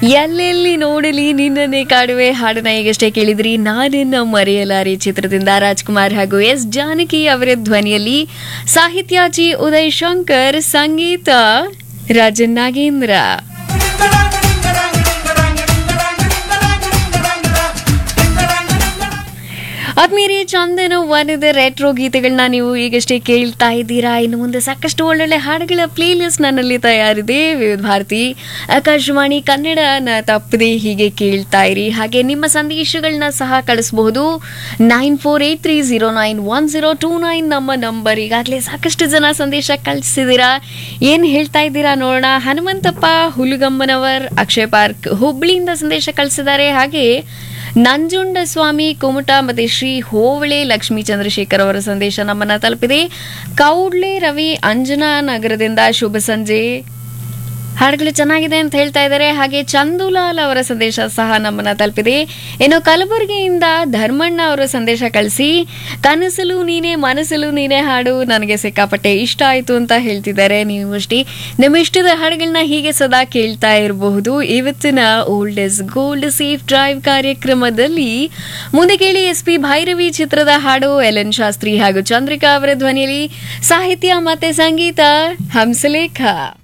ಎಲ್ಲೆಲ್ಲಿ ನೋಡಲಿ ನಿನ್ನನ್ನೇ ಕಾಡುವೆ ಹಾಡನ್ನ ಈಗಷ್ಟೇ ಕೇಳಿದ್ರಿ ನಾನಿನ್ನ ಮರೆಯಲಾರೆ ಚಿತ್ರದಿಂದ ರಾಜ್ಕುಮಾರ್ ಹಾಗೂ ಎಸ್ ಜಾನಕಿ ಅವರ ಧ್ವನಿಯಲ್ಲಿ ಸಾಹಿತ್ಯ ಜಿ ಉದಯ್ ಶಂಕರ್ ಸಂಗೀತ ರಾಜನ್ ನಾಗೇಂದ್ರ ಆದ್ಮೇಲೆ ಚಂದನ ವನದ ರೆಟ್ರೋ ಗೀತೆಗಳನ್ನ ನೀವು ಈಗಷ್ಟೇ ಕೇಳ್ತಾ ಇದ್ದೀರಾ ಇನ್ನು ಮುಂದೆ ಸಾಕಷ್ಟು ಒಳ್ಳೊಳ್ಳೆ ಹಾಡುಗಳ ಪ್ಲೇ ಲಿಸ್ಟ್ ನನ್ನಲ್ಲಿ ತಯಾರಿದೆ ವಿವಿಧ ಭಾರತಿ ಆಕಾಶವಾಣಿ ಕನ್ನಡನ ತಪ್ಪದೆ ಹೀಗೆ ಕೇಳ್ತಾ ಇರಿ ಹಾಗೆ ನಿಮ್ಮ ಸಂದೇಶಗಳನ್ನ ಸಹ ಕಳಿಸಬಹುದು nine four eight three zero nine one zero two nine ನಮ್ಮ ನಂಬರ್ ಈಗಾಗಲೇ ಸಾಕಷ್ಟು ಜನ ಸಂದೇಶ ಕಳಿಸಿದ್ದೀರಾ ಏನು ಹೇಳ್ತಾ ಇದ್ದೀರಾ ನೋಡೋಣ ಹನುಮಂತಪ್ಪ ಹುಲುಗಮ್ಮನವರ್ ಅಕ್ಷಯ್ ಪಾರ್ಕ್ ಹುಬ್ಳಿಯಿಂದ ಸಂದೇಶ ಕಳಿಸಿದ್ದಾರೆ ಹಾಗೆ ನಂಜುಂಡ ಸ್ವಾಮಿ ಕುಮಟ ಮತ್ತೆ ಶ್ರೀ ಹೋವಳೆ ಲಕ್ಷ್ಮೀ ಚಂದ್ರಶೇಖರ್ ಅವರ ಸಂದೇಶ ನಮ್ಮನ್ನ ತಲುಪಿದೆ ಕೌಡ್ಲೆ ರವಿ ಅಂಜನಾ ನಗರದಿಂದ ಶುಭ ಸಂಜೆ ಹಾಡುಗಳು ಚೆನ್ನಾಗಿದೆ ಅಂತ ಹೇಳ್ತಾ ಇದ್ದಾರೆ ಹಾಗೆ ಚಂದುಲಾಲ್ ಅವರ ಸಂದೇಶ ಸಹ ನಮ್ಮನ್ನ ತಲುಪಿದೆ ಇನ್ನು ಕಲಬುರಗಿಯಿಂದ ಧರ್ಮಣ್ಣ ಅವರ ಸಂದೇಶ ಕಳಿಸಿ ಕನಸಲು ನೀನೇ ಮನಸ್ಸಲು ನೀನೇ ಹಾಡು ನನಗೆ ಸಿಕ್ಕಾಪಟ್ಟೆ ಇಷ್ಟ ಆಯಿತು ಅಂತ ಹೇಳ್ತಿದ್ದಾರೆ ನೀವು ಅಷ್ಟೇ ನಿಮ್ಮ ಇಷ್ಟದ ಹಾಡುಗಳನ್ನ ಹೀಗೆ ಸದಾ ಕೇಳ್ತಾ ಇರಬಹುದು ಇವತ್ತಿನ old is gold safe drive ಕಾರ್ಯಕ್ರಮದಲ್ಲಿ ಮುಂದೆ ಕೇಳಿ ಎಸ್ ಪಿ ಭೈರವಿ ಚಿತ್ರದ ಹಾಡು ಎಲ್ ಎನ್ ಶಾಸ್ತ್ರಿ ಹಾಗೂ ಚಂದ್ರಿಕಾ ಅವರ ಧ್ವನಿಯಲ್ಲಿ ಸಾಹಿತ್ಯ ಮತ್ತೆ ಸಂಗೀತ ಹಂಸಲೇಖ